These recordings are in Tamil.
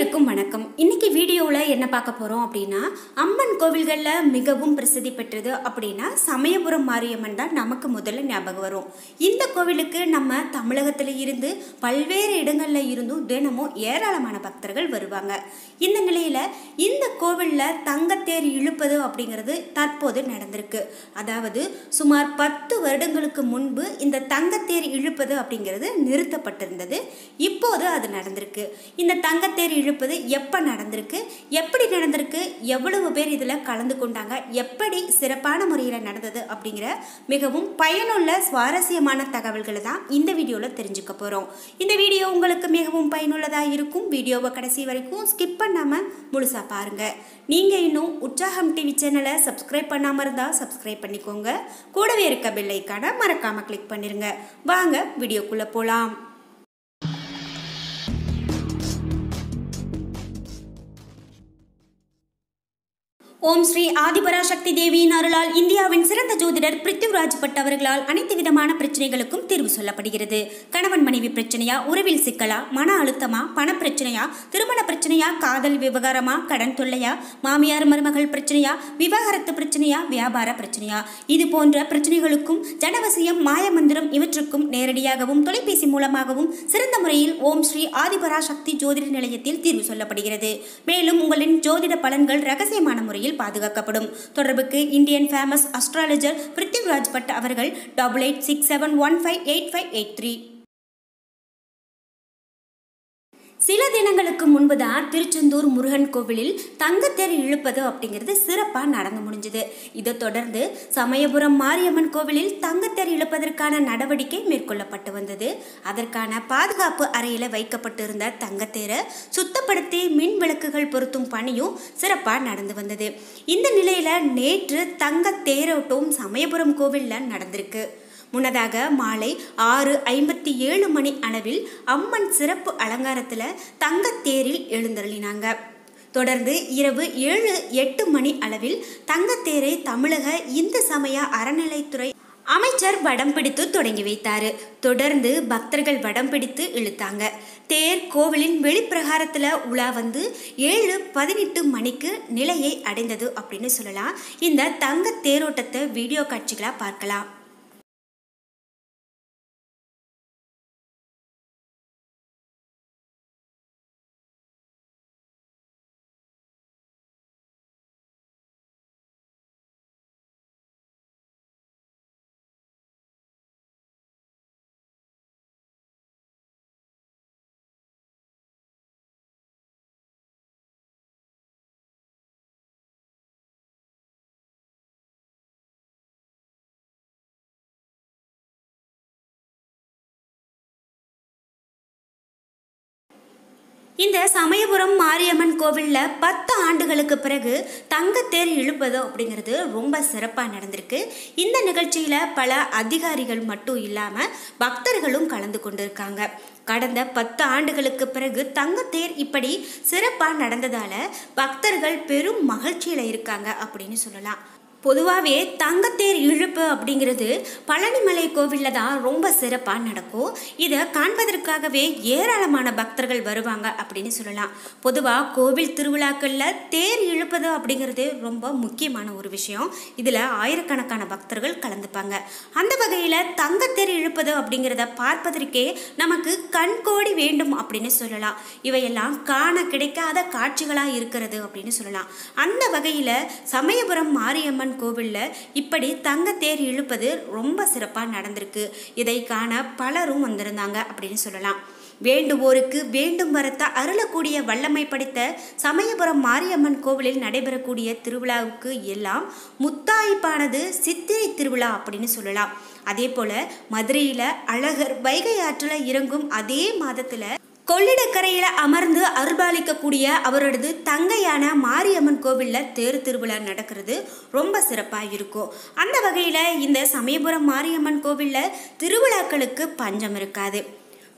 அனைவருக்கும் வணக்கம் இன்னைக்கு வீடியோவில் என்ன பார்க்க போகிறோம் அப்படின்னா அம்மன் கோவில்களில் மிகவும் பிரசித்தி பெற்றது அப்படின்னா சமயபுரம் மாரியம்மன் தான் நமக்கு முதல்ல ஞாபகம் வரும் இந்த கோவிலுக்கு நம்ம தமிழகத்தில் இருந்து பல்வேறு இடங்களில் இருந்தும் தினமும் ஏராளமான பக்தர்கள் வருவாங்க இந்த நிலையில் இந்த கோவிலில் தங்கத்தேர் இழுப்பது அப்படிங்கிறது தற்போது நடந்திருக்கு அதாவது சுமார் பத்து வருடங்களுக்கு முன்பு இந்த தங்கத்தேர் இழுப்பது அப்படிங்கிறது நிறுத்தப்பட்டிருந்தது இப்போது அது நடந்திருக்கு இந்த தங்கத்தேர் இழுப்பது எப்போ நடந்திருக்கு எப்படி நடந்திருக்கு எவ்வளவு பேர் இதில் கலந்து கொண்டாங்க எப்படி சிறப்பான முறையில் நடந்தது அப்படிங்கிற மிகவும் பயனுள்ள சுவாரஸ்யமான தகவல்களை தான் இந்த வீடியோவில் தெரிஞ்சுக்க போகிறோம் இந்த வீடியோ உங்களுக்கு மிகவும் பயனுள்ளதாக இருக்கும் வீடியோவை கடைசி வரைக்கும் ஸ்கிப் பண்ணாமல் முழுசாக பாருங்கள் நீங்கள் இன்னும் உற்சாகம் டிவி சேனலை சப்ஸ்கிரைப் பண்ணாமல் இருந்தால் சப்ஸ்கிரைப் பண்ணிக்கோங்க கூடவே இருக்க பெல் ஐக்கானை மறக்காமல் கிளிக் பண்ணிருங்க வாங்க வீடியோக்குள்ளே போகலாம் ஓம் ஸ்ரீ ஆதிபராசக்தி தேவியின் அருளால் இந்தியாவின் சிறந்த ஜோதிடர் பிருத்திவிராஜ் பட் அவர்களால் அனைத்து விதமான பிரச்சனைகளுக்கும் தீர்வு சொல்லப்படுகிறது கணவன் மனைவி பிரச்சனையா உறவில் சிக்கலா மன அழுத்தமா பண பிரச்சனையா திருமண பிரச்சனையா காதல் விவகாரமா கடன் தொல்லையா மாமியார் மருமகள் பிரச்சனையா விவாகரத்து பிரச்சனையா வியாபார பிரச்சனையா இது போன்ற பிரச்சனைகளுக்கும் ஜனவசியம் மாயமந்திரம் இவற்றுக்கும் நேரடியாகவும் தொலைபேசி மூலமாகவும் சிறந்த முறையில் ஓம் ஸ்ரீ ஆதிபராசக்தி ஜோதிட நிலையத்தில் தீர்வு சொல்லப்படுகிறது மேலும் உங்களின் ஜோதிட பலன்கள் ரகசியமான முறையில் பாதுகாக்கப்படும் தொடர்புக்கு Indian famous astrologer Prithviraj Bhat அவர்கள் double eight six seven one five eight five eight three சில தினங்களுக்கு முன்பு தான் திருச்செந்தூர் முருகன் கோவிலில் தங்கத்தேர் இழுப்பது அப்படிங்கிறது சிறப்பாக நடந்து முடிஞ்சது இதை தொடர்ந்து சமயபுரம் மாரியம்மன் கோவிலில் தங்கத்தேர் இழுப்பதற்கான நடவடிக்கை மேற்கொள்ளப்பட்டு வந்தது அதற்கான பாதுகாப்பு அறையில் வைக்கப்பட்டிருந்த தங்கத்தேரை சுத்தப்படுத்தி மின் விளக்குகள் பொருத்தும் பணியும் சிறப்பாக நடந்து வந்தது இந்த நிலையில் நேற்று தங்க தேரோட்டம் சமயபுரம் கோவிலில் நடந்திருக்கு முன்னதாக மாலை ஆறு ஐம்பத்தி ஏழு மணி அளவில் அம்மன் சிறப்பு அலங்காரத்தில் தங்கத்தேரில் எழுந்தருளினாங்க தொடர்ந்து இரவு ஏழு எட்டு மணி அளவில் தங்கத்தேரை தமிழக இந்து சமய அறநிலைத்துறை அமைச்சர் வடம் பிடித்து தொடங்கி வைத்தார் தொடர்ந்து பக்தர்கள் வடம் பிடித்து இழுத்தாங்க தேர் கோவிலின் வெளிப்பிரகாரத்தில் உலா வந்து ஏழு பதினெட்டு மணிக்கு நிலையை அடைந்தது அப்படின்னு சொல்லலாம் இந்த தங்க தேரோட்டத்தை வீடியோ காட்சிகளாக பார்க்கலாம் இந்த சமயபுரம் மாரியம்மன் கோவிலில் பத்து ஆண்டுகளுக்கு பிறகு தங்கத்தேர் இழுப்பது அப்படிங்கிறது ரொம்ப சிறப்பாக நடந்திருக்கு இந்த நிகழ்ச்சியில் பல அதிகாரிகள் மட்டும் இல்லாமல் பக்தர்களும் கலந்து கொண்டிருக்காங்க கடந்த பத்து ஆண்டுகளுக்கு பிறகு தங்கத்தேர் இப்படி சிறப்பாக நடந்ததால் பக்தர்கள் பெரும் மகிழ்ச்சியில் இருக்காங்க அப்படின்னு சொல்லலாம் பொதுவாகவே தங்கத்தேர் இழுப்பு அப்படிங்கிறது பழனிமலை கோவிலில் தான் ரொம்ப சிறப்பாக நடக்கும் இதை காண்பதற்காகவே ஏராளமான பக்தர்கள் வருவாங்க அப்படின்னு சொல்லலாம் பொதுவாக கோவில் திருவிழாக்களில் தேர் இழுப்பது அப்படிங்கிறது ரொம்ப முக்கியமான ஒரு விஷயம் இதில் ஆயிரக்கணக்கான பக்தர்கள் கலந்துப்பாங்க அந்த வகையில் தங்கத்தேர் இழுப்பது அப்படிங்கிறத பார்ப்பதற்கே நமக்கு கண்கோடி வேண்டும் அப்படின்னு சொல்லலாம் இவையெல்லாம் காண கிடைக்காத காட்சிகளாக இருக்கிறது அப்படின்னு சொல்லலாம் அந்த வகையில் சமயபுரம் மாரியம்மன் கோவிலில் இப்படி தங்கத்தேர் இழுப்பது ரொம்ப சிறப்பாக நடந்திருக்கு இதை காண பலரும் வந்திருந்தாங்க அப்படின்னு சொல்லலாம் வேண்டுவோருக்கு வேண்டும் வரத்த அருளக்கூடிய வல்லமை படைத்த சமயபுரம் மாரியம்மன் கோவிலில் நடைபெறக்கூடிய திருவிழாவுக்கு எல்லாம் முத்தாய்ப்பானது சித்திரை திருவிழா அப்படின்னு சொல்லலாம் அதே போல் மதுரையில் அழகர் வைகை ஆற்றில் இறங்கும் அதே மாதத்தில் கொள்ளிடக்கரையில் அமர்ந்து அருள்பாலிக்கக்கூடிய அவரோடது தங்கையான மாரியம்மன் கோவிலில் தேர் திருவிழா நடக்கிறது ரொம்ப சிறப்பாக இருக்கும் அந்த வகையில் இந்த சமயபுரம் மாரியம்மன் கோவிலில் திருவிழாக்களுக்கு பஞ்சம் இருக்காது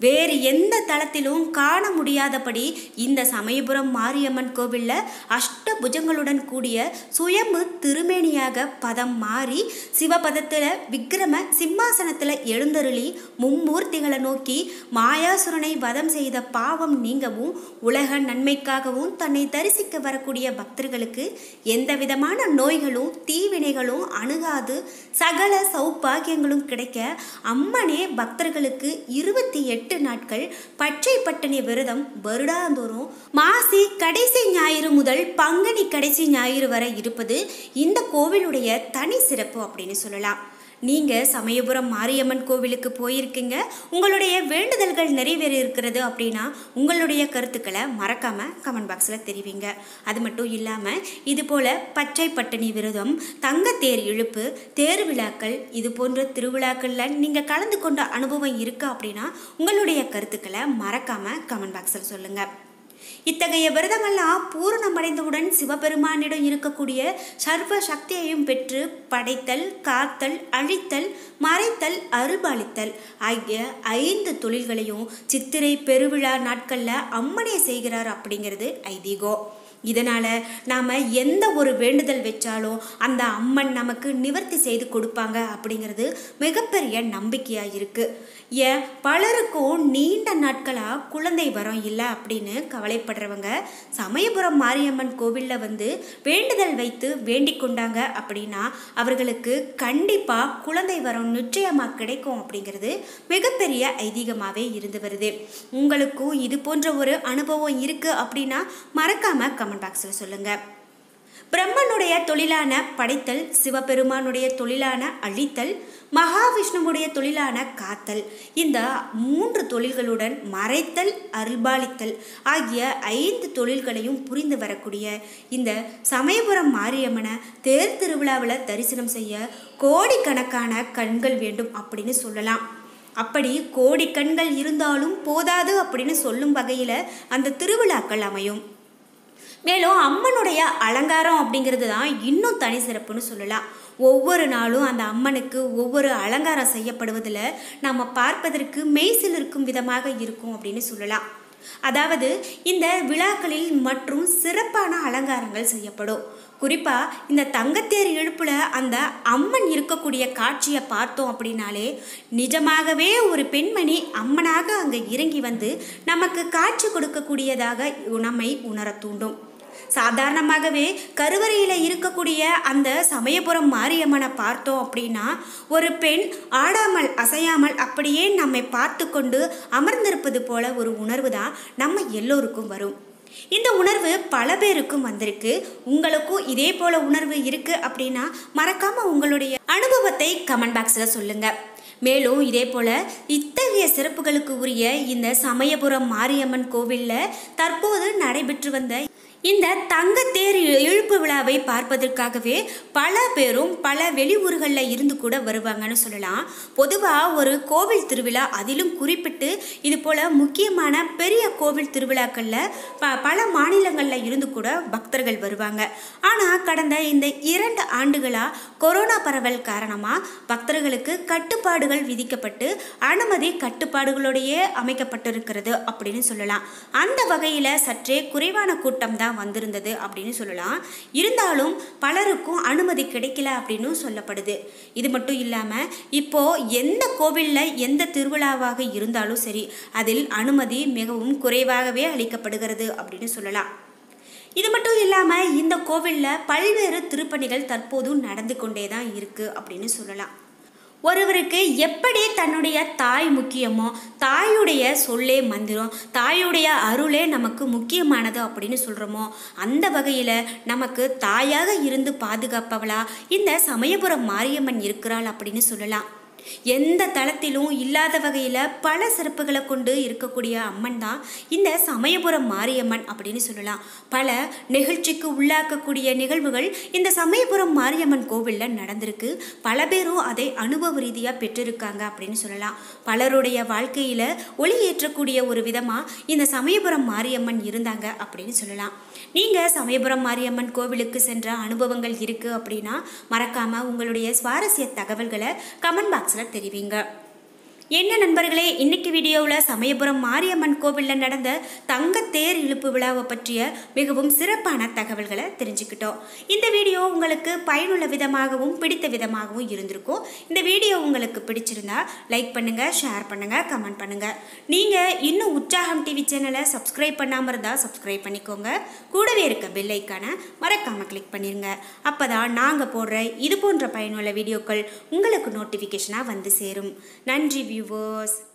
வேறு எந்த தளத்திலும் காண முடியாதபடி இந்த சமயபுரம் மாரியம்மன் கோவிலில் அஷ்டபுஜங்களுடன் கூடிய சுயம்பு திருமேனியாக பதம் மாறி சிவபதத்தில் விக்கிரம சிம்மாசனத்தில் எழுந்தருளி மும்மூர்த்திகளை நோக்கி மாயாசுரனை வதம் செய்த பாவம் நீங்கவும் உலக நன்மைக்காகவும் தன்னை தரிசிக்க வரக்கூடிய பக்தர்களுக்கு எந்த விதமான நோய்களும் தீவினைகளும் அணுகாது சகல சௌபாகியங்களும் கிடைக்க அம்மனே பக்தர்களுக்கு இருபத்தி எட்டு நாட்கள் பச்சை பட்டினி விரதம் வருடாந்தோறும் மாசி கடைசி ஞாயிறு முதல் பங்குனி கடைசி ஞாயிறு வரை இருப்பது இந்த கோவிலுடைய தனி சிறப்பு அப்படின்னு சொல்லலாம் நீங்கள் சமயபுரம் மாரியம்மன் கோவிலுக்கு போயிருக்கீங்க உங்களுடைய வேண்டுதல்கள் நிறைவேறி இருக்கிறது அப்படின்னா உங்களுடைய கருத்துக்களை மறக்காமல் கமெண்ட் பாக்ஸில் தெரிவிங்க அது மட்டும் இல்லாமல் இது போல் பச்சை பட்டினி விரதம் தங்கத்தேர் இழுப்பு தேர் விழாக்கள் இது போன்ற திருவிழாக்களில் நீங்கள் கலந்து கொண்ட அனுபவம் இருக்கா அப்படின்னா உங்களுடைய கருத்துக்களை மறக்காமல் கமெண்ட் பாக்ஸில் சொல்லுங்கள் இத்தகைய விரதங்கள்லாம் பூரணமடைந்தவுடன் சிவபெருமானிடம் இருக்கக்கூடிய சர்வ சக்தியையும் பெற்று படைத்தல் காத்தல் அழித்தல் மறைத்தல் அருள்பாலித்தல் ஆகிய ஐந்து தொழில்களையும் சித்திரை பெருவிழா நாட்களில் அம்மனே செய்கிறார் அப்படிங்கிறது ஐதீகம் இதனால் நாம் எந்த ஒரு வேண்டுதல் வச்சாலும் அந்த அம்மன் நமக்கு நிவர்த்தி செய்து கொடுப்பாங்க அப்படிங்கிறது மிகப்பெரிய நம்பிக்கையாக இருக்குது ஏன் பலருக்கும் நீண்ட நாட்களாக குழந்தை வரம் இல்லை அப்படின்னு கவலைப்படுறவங்க சமயபுரம் மாரியம்மன் கோவிலில் வந்து வேண்டுதல் வைத்து வேண்டிக் கொண்டாங்க அப்படின்னா அவர்களுக்கு கண்டிப்பாக குழந்தை வரம் நிச்சயமாக கிடைக்கும் அப்படிங்கிறது மிகப்பெரிய ஐதீகமாகவே இருந்து வருது உங்களுக்கும் இது போன்ற ஒரு அனுபவம் இருக்குது அப்படின்னா மறக்காமல் கமெண்ட் பாக்ஸில் சொல்லுங்கள் பிரம்மனுடைய தொழிலான படைத்தல் சிவபெருமானுடைய தொழிலான அழித்தல் மகாவிஷ்ணுவுடைய தொழிலான காத்தல் இந்த மூன்று தொழில்களுடன் மறைத்தல் அருள்பாலித்தல் ஆகிய ஐந்து தொழில்களையும் புரிந்து வரக்கூடிய இந்த சமயபுரம் மாரியம்மனை தேர் திருவிழாவில் தரிசனம் செய்ய கோடிக்கணக்கான கண்கள் வேண்டும் அப்படின்னு சொல்லலாம் அப்படி கோடி கண்கள் இருந்தாலும் போதாது அப்படின்னு சொல்லும் வகையில் அந்த திருவிழாக்கள் அமையும் மேலும் அம்மனுடைய அலங்காரம் அப்படிங்கிறது தான் இன்னும் தனி சிறப்புன்னு சொல்லலாம் ஒவ்வொரு நாளும் அந்த அம்மனுக்கு ஒவ்வொரு அலங்காரம் செய்யப்படுவதில் நம்ம பார்ப்பதற்கு மெய்சில் இருக்கும் விதமாக இருக்கும் அப்படின்னு சொல்லலாம் அதாவது இந்த விழாக்களில் மற்றும் சிறப்பான அலங்காரங்கள் செய்யப்படும் குறிப்பாக இந்த தங்கத்தேர் இழுப்பில் அந்த அம்மன் இருக்கக்கூடிய காட்சியை பார்த்தோம் அப்படின்னாலே நிஜமாகவே ஒரு பெண்மணி அம்மனாக அங்கே இறங்கி வந்து நமக்கு காட்சி கொடுக்கக்கூடியதாக நம்மை உணர தூண்டும் சாதாரணமாகவே கருவறையில் இருக்கக்கூடிய அந்த சமயபுரம் மாரியம்மனை பார்த்தோம் அப்படின்னா ஒரு பெண் ஆடாமல் அசையாமல் அப்படியே நம்மை பார்த்து கொண்டு அமர்ந்திருப்பது போல ஒரு உணர்வு தான் நம்ம எல்லோருக்கும் வரும் இந்த உணர்வு பல பேருக்கும் வந்திருக்கு உங்களுக்கும் இதே போல உணர்வு இருக்கு அப்படின்னா மறக்காம உங்களுடைய அனுபவத்தை கமெண்ட் பாக்ஸில் சொல்லுங்க மேலும் இதே போல இத்தகைய சிறப்புகளுக்கு உரிய இந்த சமயபுரம் மாரியம்மன் கோவிலில் தற்போது நடைபெற்று வந்த இந்த தங்கத்தேர் இழுப்பு விழாவை பார்ப்பதற்காகவே பல பேரும் பல வெளியூர்களில் இருந்து கூட வருவாங்கன்னு சொல்லலாம் பொதுவாக ஒரு கோவில் திருவிழா அதிலும் குறிப்பிட்டு இது போல் முக்கியமான பெரிய கோவில் திருவிழாக்களில் ப பல மாநிலங்களில் இருந்து கூட பக்தர்கள் வருவாங்க ஆனால் கடந்த இந்த இரண்டு ஆண்டுகளாக கொரோனா பரவல் காரணமாக பக்தர்களுக்கு கட்டுப்பாடுகள் விதிக்கப்பட்டு அனுமதி கட்டுப்பாடுகளோடையே அமைக்கப்பட்டிருக்கிறது அப்படின்னு சொல்லலாம் அந்த வகையில் சற்றே குறைவான கூட்டம் தான் வந்திருந்தது அப்படின்னு சொல்லலாம் இருந்தாலும் பலருக்கும் அனுமதி கிடைக்கல அப்படின்னு சொல்லப்படுது இது மட்டும் இல்லாமல் இப்போ எந்த கோவிலில் எந்த திருவிழாவாக இருந்தாலும் சரி அதில் அனுமதி மிகவும் குறைவாகவே அளிக்கப்படுகிறது அப்படின்னு சொல்லலாம் இது மட்டும் இல்லாமல் இந்த கோவிலில் பல்வேறு திருப்பணிகள் தற்போதும் நடந்து கொண்டே தான் இருக்குது அப்படின்னு சொல்லலாம் ஒருவருக்கு எப்படி தன்னுடைய தாய் முக்கியமோ தாயுடைய சொல்லே மந்திரம் தாயுடைய அருளே நமக்கு முக்கியமானது அப்படின்னு சொல்கிறோமோ அந்த வகையில் நமக்கு தாயாக இருந்து பாதுகாப்பவளா இந்த சமயபுரம் மாரியம்மன் இருக்கிறாள் அப்படின்னு சொல்லலாம் எந்த தளத்திலும் இல்லாத வகையில் பல சிறப்புகளை கொண்டு இருக்கக்கூடிய அம்மன் தான் இந்த சமயபுரம் மாரியம்மன் அப்படின்னு சொல்லலாம் பல நிகழ்ச்சிக்கு உள்ளாக்கக்கூடிய நிகழ்வுகள் இந்த சமயபுரம் மாரியம்மன் கோவிலில் நடந்திருக்கு பல பேரும் அதை அனுபவ ரீதியாக பெற்றிருக்காங்க அப்படின்னு சொல்லலாம் பலருடைய வாழ்க்கையில் ஒளி ஏற்றக்கூடிய ஒரு விதமாக இந்த சமயபுரம் மாரியம்மன் இருந்தாங்க அப்படின்னு சொல்லலாம் நீங்கள் சமயபுரம் மாரியம்மன் கோவிலுக்கு சென்ற அனுபவங்கள் இருக்குது அப்படின்னா மறக்காமல் உங்களுடைய சுவாரஸ்ய தகவல்களை கமெண்ட் பாக்ஸில் தெரிவிங்க என்ன நண்பர்களே இன்னைக்கு வீடியோவில் சமயபுரம் மாரியம்மன் கோவிலில் நடந்த தங்கத்தேர் இழுப்பு விழாவை பற்றிய மிகவும் சிறப்பான தகவல்களை தெரிஞ்சுக்கிட்டோம் இந்த வீடியோ உங்களுக்கு பயனுள்ள விதமாகவும் பிடித்த விதமாகவும் இருந்திருக்கும் இந்த வீடியோ உங்களுக்கு பிடிச்சிருந்தா லைக் பண்ணுங்க ஷேர் பண்ணுங்க கமெண்ட் பண்ணுங்க நீங்க இன்னும் உற்சாகம் டிவி சேனலை சப்ஸ்கிரைப் பண்ணாமல் இருந்தால் சப்ஸ்கிரைப் பண்ணிக்கோங்க கூடவே இருக்க பெல் ஐக்கானை மறக்காம கிளிக் பண்ணிருங்க அப்பதான் நாங்கள் போடுற இது போன்ற பயனுள்ள வீடியோக்கள் உங்களுக்கு நோட்டிஃபிகேஷனாக வந்து சேரும் நன்றி வியூவர்ஸ்